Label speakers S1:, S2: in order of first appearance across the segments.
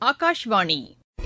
S1: ஆகாஷ்வாணி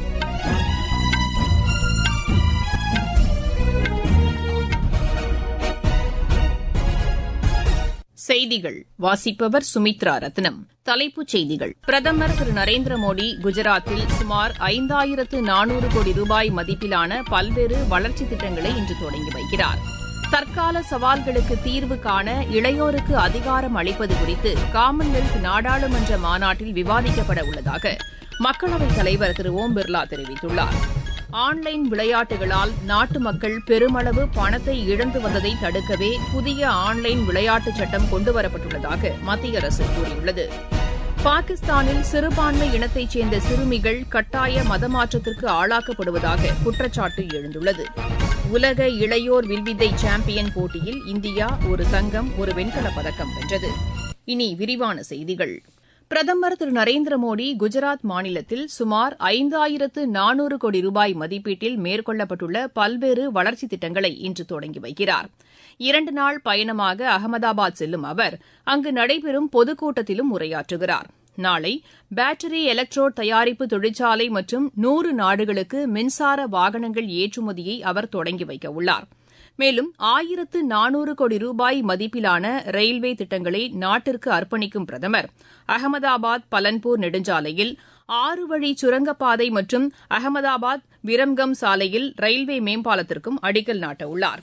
S1: செய்திகள் வாசிப்பவர் சுமித்ரா ரத்னம் தலைப்புச் செய்திகள் பிரதமர் திரு நரேந்திர மோடி குஜராத்தில் சுமார் ஐந்தாயிரத்து நானூறு கோடி ரூபாய் மதிப்பிலான பல்வேறு வளர்ச்சித் திட்டங்களை இன்று தொடங்கி வைக்கிறார் தற்கால சவால்களுக்கு தீர்வு காண இளையோருக்கு அதிகாரம் அளிப்பது குறித்து காமன்வெல்த் நாடாளுமன்ற மாநாட்டில் விவாதிக்கப்பட உள்ளதாக மக்களவைத் தலைவர் திரு ஓம் பிர்லா தெரிவித்துள்ளார் ஆன்லைன் விளையாட்டுகளால் நாட்டு மக்கள் பெருமளவு பணத்தை இழந்து வந்ததை தடுக்கவே புதிய ஆன்லைன் விளையாட்டுச் சட்டம் கொண்டுவரப்பட்டுள்ளதாக மத்திய அரசு கூறியுள்ளது பாகிஸ்தானில் சிறுபான்மை இனத்தைச் சேர்ந்த சிறுமிகள் கட்டாய மதமாற்றத்திற்கு ஆளாக்கப்படுவதாக குற்றச்சாட்டு எழுந்துள்ளது உலக இளையோர் வில்வித்தை சாம்பியன் போட்டியில் இந்தியா ஒரு தங்கம் ஒரு வெண்கலப் பதக்கம் வென்றது இனி விரிவான செய்திகள் பிரதமர் திரு நரேந்திர மோடி குஜராத் மாநிலத்தில் சுமார் ஐந்தாயிரத்து நானூறு கோடி ரூபாய் மதிப்பீட்டில் மேற்கொள்ளப்பட்டுள்ள பல்வேறு வளர்ச்சித் திட்டங்களை இன்று தொடங்கி வைக்கிறார் இரண்டு நாள் பயணமாக அகமதாபாத் செல்லும் அவர் அங்கு நடைபெறும் பொதுக்கூட்டத்திலும் உரையாற்றுகிறார் நாளை பேட்டரி எலக்ட்ரோட் தயாரிப்பு தொழிற்சாலை மற்றும் நூறு நாடுகளுக்கு மின்சார வாகனங்கள் ஏற்றுமதியை அவர் தொடங்கி வைக்க உள்ளார் மேலும் ஆயிரத்து நானூறு கோடி ரூபாய் மதிப்பிலான ரயில்வே திட்டங்களை நாட்டிற்கு அர்ப்பணிக்கும் பிரதமர் அகமதாபாத் பலன்பூர் நெடுஞ்சாலையில் ஆறு வழி சுரங்கப்பாதை மற்றும் அகமதாபாத் விரம்கம் சாலையில் ரயில்வே மேம்பாலத்திற்கும் அடிக்கல் நாட்டவுள்ளார்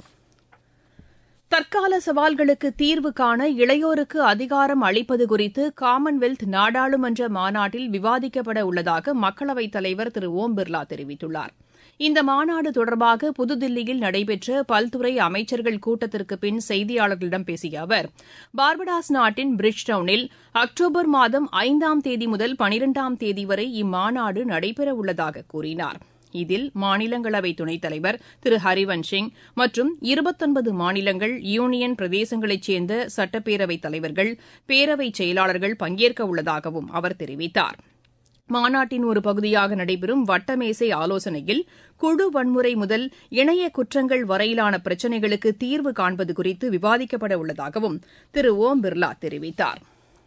S1: தற்கால சவால்களுக்கு தீர்வு காண இளையோருக்கு அதிகாரம் அளிப்பது குறித்து காமன்வெல்த் நாடாளுமன்ற மாநாட்டில் விவாதிக்கப்பட உள்ளதாக மக்களவைத் தலைவர் திரு ஓம் பிர்லா தெரிவித்துள்ளார் இந்த மாநாடு தொடர்பாக புதுதில்லியில் நடைபெற்ற பல்துறை அமைச்சர்கள் கூட்டத்திற்கு பின் செய்தியாளர்களிடம் பேசிய அவர் பார்படாஸ் நாட்டின் பிரிட்ஜ்டவுனில் அக்டோபர் மாதம் ஐந்தாம் தேதி முதல் பனிரெண்டாம் தேதி வரை இம்மாநாடு நடைபெறவுள்ளதாக கூறினார் இதில் மாநிலங்களவை துணைத் தலைவர் திரு ஹரிவன்ஷ் சிங் மற்றும் இருபத்தொன்பது மாநிலங்கள் யூனியன் பிரதேசங்களைச் சேர்ந்த சட்டப்பேரவைத் தலைவர்கள் பேரவைச் செயலாளர்கள் பங்கேற்க உள்ளதாகவும் அவர் தெரிவித்தார் மாநாட்டின் ஒரு பகுதியாக நடைபெறும் வட்டமேசை ஆலோசனையில் குழு வன்முறை முதல் இணைய குற்றங்கள் வரையிலான பிரச்சினைகளுக்கு தீர்வு காண்பது குறித்து விவாதிக்கப்பட உள்ளதாகவும் திரு ஓம் பிர்லா தெரிவித்தார்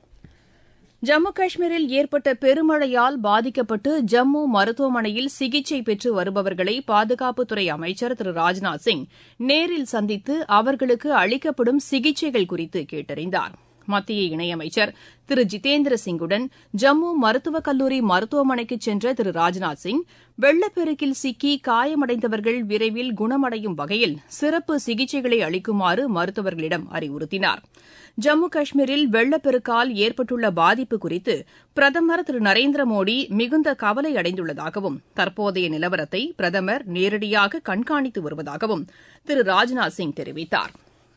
S1: ஜம்மு காஷ்மீரில் ஏற்பட்ட பெருமழையால் பாதிக்கப்பட்டு ஜம்மு மருத்துவமனையில் சிகிச்சை பெற்று வருபவர்களை பாதுகாப்புத்துறை அமைச்சர் திரு ராஜ்நாத் சிங் நேரில் சந்தித்து அவர்களுக்கு அளிக்கப்படும் சிகிச்சைகள் குறித்து கேட்டறிந்தார் மத்திய இணையமைச்சர் திரு ஜிதேந்திர சிங்குடன் ஜம்மு மருத்துவக் கல்லூரி மருத்துவமனைக்கு சென்ற திரு ராஜ்நாத் சிங் வெள்ளப்பெருக்கில் சிக்கி காயமடைந்தவர்கள் விரைவில் குணமடையும் வகையில் சிறப்பு சிகிச்சைகளை அளிக்குமாறு மருத்துவர்களிடம் அறிவுறுத்தினார் ஜம்மு காஷ்மீரில் வெள்ளப்பெருக்கால் ஏற்பட்டுள்ள பாதிப்பு குறித்து பிரதமர் திரு நரேந்திர மோடி மிகுந்த கவலை அடைந்துள்ளதாகவும் தற்போதைய நிலவரத்தை பிரதமர் நேரடியாக கண்காணித்து வருவதாகவும் திரு ராஜ்நாத் சிங் தெரிவித்தாா்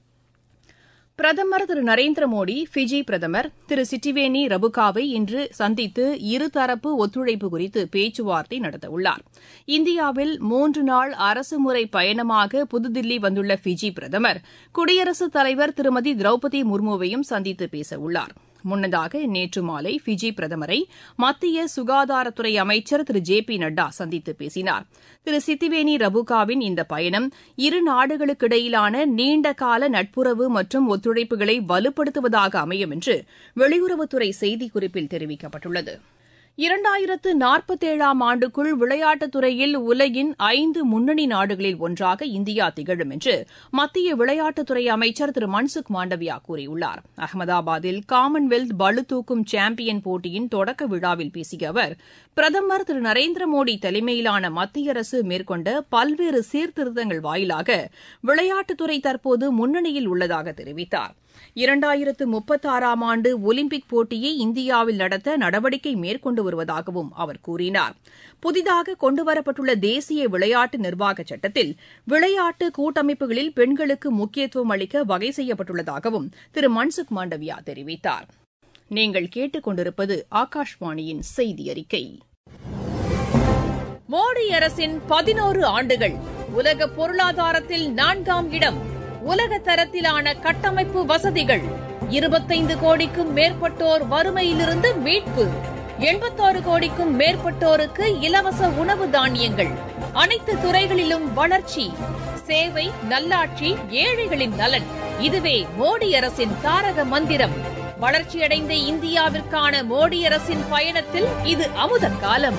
S1: பிரதமர் திரு நரேந்திர மோடி ஃபிஜி பிரதமர் திரு சிட்டிவேனி ரபுகாவை இன்று சந்தித்து இருதரப்பு ஒத்துழைப்பு குறித்து பேச்சுவார்த்தை நடத்தவுள்ளார் இந்தியாவில் மூன்று நாள் அரசுமுறை பயணமாக புதுதில்லி வந்துள்ள ஃபிஜி பிரதமர் குடியரசுத் தலைவர் திருமதி திரௌபதி முர்முவையும் சந்தித்து பேசவுள்ளார் முன்னதாக நேற்று மாலை ஃபிஜி பிரதமரை மத்திய சுகாதாரத்துறை அமைச்சர் திரு ஜே பி நட்டா சந்தித்து பேசினார் திரு சித்திவேனி ரபுகாவின் இந்த பயணம் இரு நாடுகளுக்கிடையிலான நீண்டகால நட்புறவு மற்றும் ஒத்துழைப்புகளை வலுப்படுத்துவதாக அமையும் என்று வெளியுறவுத்துறை செய்திக்குறிப்பில் தெரிவிக்கப்பட்டுள்ளது இரண்டாயிரத்து நாற்பத்தேழாம் ஆண்டுக்குள் விளையாட்டுத் துறையில் உலகின் ஐந்து முன்னணி நாடுகளில் ஒன்றாக இந்தியா திகழும் என்று மத்திய விளையாட்டுத்துறை அமைச்சர் திரு மன்சுக் மாண்டவியா கூறியுள்ளார் அகமதாபாத்தில் காமன்வெல்த் பளுதூக்கும் சாம்பியன் போட்டியின் தொடக்க விழாவில் பேசிய அவர் பிரதமர் திரு நரேந்திர மோடி தலைமையிலான மத்திய அரசு மேற்கொண்ட பல்வேறு சீர்திருத்தங்கள் வாயிலாக விளையாட்டுத்துறை தற்போது முன்னணியில் உள்ளதாக தெரிவித்தார் இரண்டாயிரத்து முப்பத்தாறாம் ஆண்டு ஒலிம்பிக் போட்டியை இந்தியாவில் நடத்த நடவடிக்கை மேற்கொண்டு வருவதாகவும் அவர் கூறினார் புதிதாக கொண்டுவரப்பட்டுள்ள தேசிய விளையாட்டு நிர்வாக சட்டத்தில் விளையாட்டு கூட்டமைப்புகளில் பெண்களுக்கு முக்கியத்துவம் அளிக்க வகை செய்யப்பட்டுள்ளதாகவும் திரு மன்சுக் மாண்டவியா தெரிவித்தார் நீங்கள் கேட்டுக்கொண்டிருப்பது ஆகாஷ்வாணியின் செய்தி அறிக்கை மோடி அரசின் பதினோரு ஆண்டுகள் உலக பொருளாதாரத்தில் நான்காம் இடம் உலக தரத்திலான கட்டமைப்பு வசதிகள் இருபத்தைந்து கோடிக்கும் மேற்பட்டோர் வறுமையிலிருந்து மீட்பு எண்பத்தாறு கோடிக்கும் மேற்பட்டோருக்கு இலவச உணவு தானியங்கள் அனைத்து துறைகளிலும் வளர்ச்சி சேவை நல்லாட்சி ஏழைகளின் நலன் இதுவே மோடி அரசின் தாரக மந்திரம் வளர்ச்சியடைந்த இந்தியாவிற்கான மோடி அரசின் பயணத்தில் இது அமுத காலம்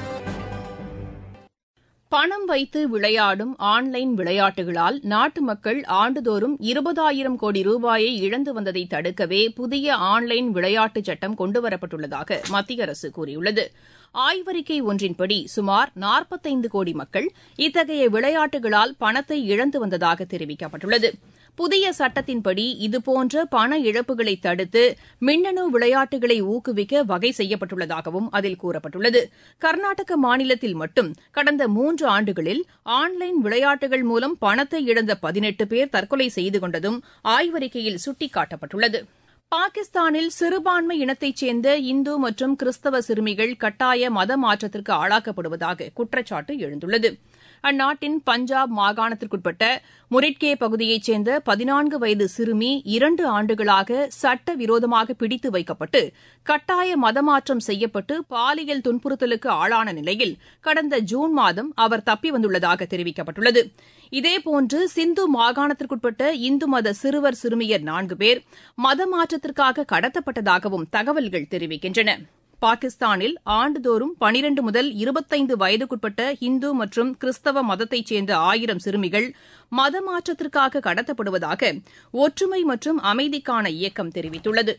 S1: பணம் வைத்து விளையாடும் ஆன்லைன் விளையாட்டுகளால் நாட்டு மக்கள் ஆண்டுதோறும் இருபதாயிரம் கோடி ரூபாயை இழந்து வந்ததை தடுக்கவே புதிய ஆன்லைன் விளையாட்டுச் சட்டம் கொண்டுவரப்பட்டுள்ளதாக மத்திய அரசு கூறியுள்ளது ஆய்வறிக்கை ஒன்றின்படி சுமார் நாற்பத்தைந்து கோடி மக்கள் இத்தகைய விளையாட்டுகளால் பணத்தை இழந்து வந்ததாக தெரிவிக்கப்பட்டுள்ளது புதிய சட்டத்தின்படி இதுபோன்ற பண இழப்புகளை தடுத்து மின்னணு விளையாட்டுகளை ஊக்குவிக்க வகை செய்யப்பட்டுள்ளதாகவும் அதில் கூறப்பட்டுள்ளது கர்நாடக மாநிலத்தில் மட்டும் கடந்த மூன்று ஆண்டுகளில் ஆன்லைன் விளையாட்டுகள் மூலம் பணத்தை இழந்த பதினெட்டு பேர் தற்கொலை செய்து கொண்டதும் ஆய்வறிக்கையில் சுட்டிக்காட்டப்பட்டுள்ளது பாகிஸ்தானில் சிறுபான்மை இனத்தைச் சேர்ந்த இந்து மற்றும் கிறிஸ்தவ சிறுமிகள் கட்டாய மத மாற்றத்திற்கு ஆளாக்கப்படுவதாக குற்றச்சாட்டு எழுந்துள்ளது அந்நாட்டின் பஞ்சாப் மாகாணத்திற்குட்பட்ட முரிட்கே பகுதியைச் சேர்ந்த பதினான்கு வயது சிறுமி இரண்டு ஆண்டுகளாக சட்டவிரோதமாக பிடித்து வைக்கப்பட்டு கட்டாய மதமாற்றம் செய்யப்பட்டு பாலியல் துன்புறுத்தலுக்கு ஆளான நிலையில் கடந்த ஜூன் மாதம் அவர் தப்பி வந்துள்ளதாக தெரிவிக்கப்பட்டுள்ளது இதேபோன்று சிந்து மாகாணத்திற்குட்பட்ட இந்து மத சிறுவர் சிறுமியர் நான்கு பேர் மதமாற்றத்திற்காக கடத்தப்பட்டதாகவும் தகவல்கள் தெரிவிக்கின்றன பாகிஸ்தானில் ஆண்டுதோறும் பனிரண்டு முதல் இருபத்தைந்து வயதுக்குட்பட்ட இந்து மற்றும் கிறிஸ்தவ மதத்தைச் சேர்ந்த ஆயிரம் சிறுமிகள் மதமாற்றத்திற்காக கடத்தப்படுவதாக ஒற்றுமை மற்றும் அமைதிக்கான இயக்கம் தெரிவித்துள்ளது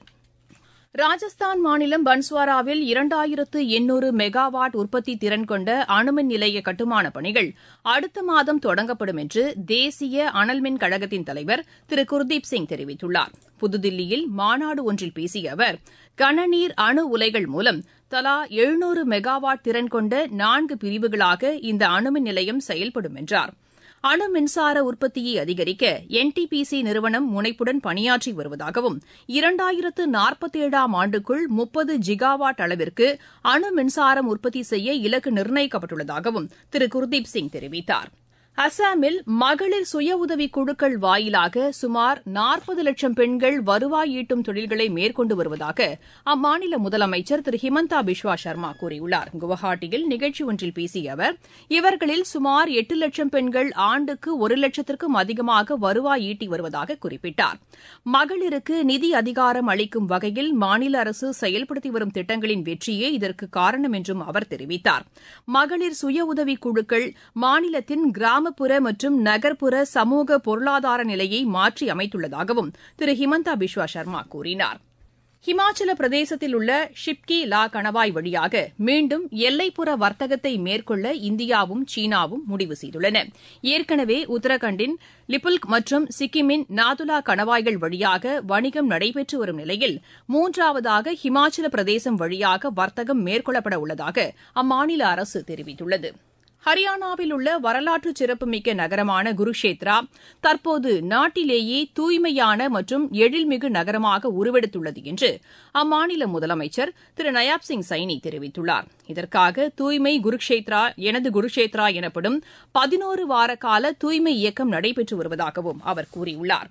S1: ராஜஸ்தான் மாநிலம் பன்ஸ்வாராவில் இரண்டாயிரத்து எண்ணூறு மெகாவாட் உற்பத்தி திறன் கொண்ட அணுமின் நிலைய கட்டுமானப் பணிகள் அடுத்த மாதம் தொடங்கப்படும் என்று தேசிய அனல்மின் கழகத்தின் தலைவர் திரு குர்தீப் சிங் தெரிவித்துள்ளார் புதுதில்லியில் மாநாடு ஒன்றில் பேசிய அவர் கனநீர் அணு உலைகள் மூலம் தலா எழுநூறு மெகாவாட் திறன் கொண்ட நான்கு பிரிவுகளாக இந்த அணுமின் நிலையம் செயல்படும் என்றார் அணு மின்சார உற்பத்தியை அதிகரிக்க என்டிபிசி நிறுவனம் முனைப்புடன் பணியாற்றி வருவதாகவும் இரண்டாயிரத்து நாற்பத்தேழாம் ஆண்டுக்குள் முப்பது ஜிகாவாட் அளவிற்கு அணு மின்சாரம் உற்பத்தி செய்ய இலக்கு நிர்ணயிக்கப்பட்டுள்ளதாகவும் திரு குர்தீப் சிங் தெரிவித்தார் அசாமில் மகளிர் சுய உதவிக் குழுக்கள் வாயிலாக சுமார் நாற்பது லட்சம் பெண்கள் வருவாய் ஈட்டும் தொழில்களை மேற்கொண்டு வருவதாக அம்மாநில முதலமைச்சர் திரு ஹிமந்தா பிஸ்வா சர்மா கூறியுள்ளார் குவஹாட்டியில் நிகழ்ச்சி ஒன்றில் பேசிய அவர் இவர்களில் சுமார் எட்டு லட்சம் பெண்கள் ஆண்டுக்கு ஒரு லட்சத்திற்கும் அதிகமாக வருவாய் ஈட்டி வருவதாக குறிப்பிட்டார் மகளிருக்கு நிதி அதிகாரம் அளிக்கும் வகையில் மாநில அரசு செயல்படுத்தி வரும் திட்டங்களின் வெற்றியே இதற்கு காரணம் என்றும் அவர் தெரிவித்தார் மகளிர் சுய உதவிக் குழுக்கள் மாநிலத்தின் கிராம கிராமப்புற மற்றும் நகர்ப்புற சமூக பொருளாதார நிலையை மாற்றி அமைத்துள்ளதாகவும் திரு ஹிமந்தா பிஸ்வா சர்மா கூறினார் ஹிமாச்சல பிரதேசத்தில் உள்ள ஷிப்கி லா கணவாய் வழியாக மீண்டும் எல்லைப்புற வர்த்தகத்தை மேற்கொள்ள இந்தியாவும் சீனாவும் முடிவு செய்துள்ளன ஏற்கனவே உத்தரகாண்டின் லிப்புல்க் மற்றும் சிக்கிமின் நாதுலா கணவாய்கள் வழியாக வணிகம் நடைபெற்று வரும் நிலையில் மூன்றாவதாக ஹிமாச்சல பிரதேசம் வழியாக வர்த்தகம் மேற்கொள்ளப்பட உள்ளதாக அம்மாநில அரசு தெரிவித்துள்ளது ஹரியானாவில் உள்ள வரலாற்று சிறப்புமிக்க நகரமான குருஷேத்ரா தற்போது நாட்டிலேயே தூய்மையான மற்றும் எழில்மிகு நகரமாக உருவெடுத்துள்ளது என்று அம்மாநில முதலமைச்சர் திரு நயாப் சிங் சைனி தெரிவித்துள்ளார் இதற்காக தூய்மை குருஷேத்ரா எனது குருஷேத்ரா எனப்படும் பதினோரு வார கால தூய்மை இயக்கம் நடைபெற்று வருவதாகவும் அவர் கூறியுள்ளார்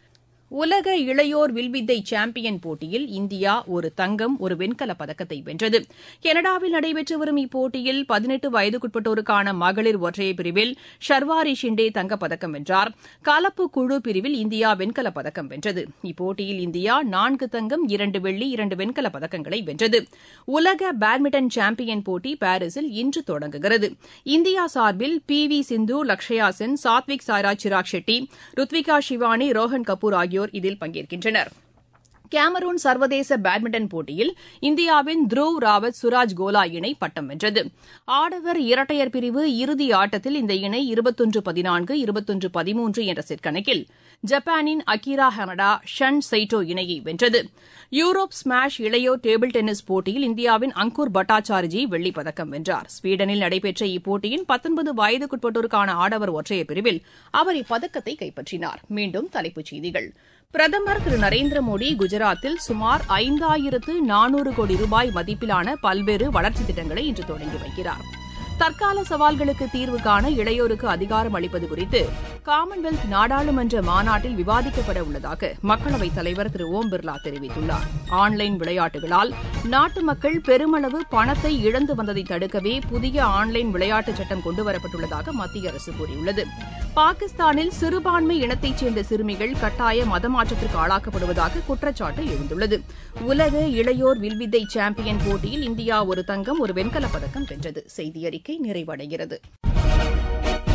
S1: உலக இளையோர் வில்வித்தை சாம்பியன் போட்டியில் இந்தியா ஒரு தங்கம் ஒரு வெண்கலப் பதக்கத்தை வென்றது கனடாவில் நடைபெற்று வரும் இப்போட்டியில் பதினெட்டு வயதுக்குட்பட்டோருக்கான மகளிர் ஒற்றையர் பிரிவில் ஷர்வாரி ஷிண்டே தங்கப்பதக்கம் வென்றார் கலப்பு குழு பிரிவில் இந்தியா வெண்கலப் பதக்கம் வென்றது இப்போட்டியில் இந்தியா நான்கு தங்கம் இரண்டு வெள்ளி இரண்டு வெண்கலப் பதக்கங்களை வென்றது உலக பேட்மிண்டன் சாம்பியன் போட்டி பாரிஸில் இன்று தொடங்குகிறது இந்தியா சார்பில் பி வி சிந்து லக்ஷயா சென் சாத்விக் சாய்ராஜ் சிராக் ஷெட்டி ருத்விகா ஷிவானி ரோஹன் கபூர் ஆகியோர் இதில் பங்கேற்கின்றனர் கேமரூன் சர்வதேச பேட்மிண்டன் போட்டியில் இந்தியாவின் த்ருவ் ராவத் சுராஜ் கோலா இணை பட்டம் வென்றது ஆடவர் இரட்டையர் பிரிவு இறுதி ஆட்டத்தில் இந்த இணை இருபத்தொன்று பதினான்கு இருபத்தொன்று பதிமூன்று என்ற செட் கணக்கில் ஜப்பானின் அகிரா ஹனடா ஷன் சைட்டோ இணையை வென்றது யூரோப் ஸ்மாஷ் இளையோர் டேபிள் டென்னிஸ் போட்டியில் இந்தியாவின் அங்கூர் பட்டாச்சார்ஜி வெள்ளிப் பதக்கம் வென்றார் ஸ்வீடனில் நடைபெற்ற இப்போட்டியின் பத்தொன்பது வயதுக்குட்பட்டோருக்கான ஆடவர் ஒற்றையர் பிரிவில் அவர் இப்பதக்கத்தை கைப்பற்றினார் மீண்டும் தலைப்புச் செய்திகள் பிரதமர் திரு நரேந்திர மோடி குஜராத்தில் சுமார் ஐந்தாயிரத்து நானூறு கோடி ரூபாய் மதிப்பிலான பல்வேறு வளர்ச்சித் திட்டங்களை இன்று தொடங்கி வைக்கிறார் தற்கால சவால்களுக்கு தீர்வு காண இளையோருக்கு அதிகாரம் அளிப்பது குறித்து காமன்வெல்த் நாடாளுமன்ற மாநாட்டில் விவாதிக்கப்பட உள்ளதாக மக்களவைத் தலைவர் திரு ஓம் பிர்லா தெரிவித்துள்ளார் ஆன்லைன் விளையாட்டுகளால் நாட்டு மக்கள் பெருமளவு பணத்தை இழந்து வந்ததை தடுக்கவே புதிய ஆன்லைன் விளையாட்டுச் சட்டம் கொண்டுவரப்பட்டுள்ளதாக மத்திய அரசு கூறியுள்ளது பாகிஸ்தானில் சிறுபான்மை இனத்தைச் சேர்ந்த சிறுமிகள் கட்டாய மதமாற்றத்திற்கு ஆளாக்கப்படுவதாக குற்றச்சாட்டு எழுந்துள்ளது உலக இளையோர் வில்வித்தை சாம்பியன் போட்டியில் இந்தியா ஒரு தங்கம் ஒரு வெண்கலப் பதக்கம் வென்றது செய்தி அறிக்கை நிறைவடைகிறது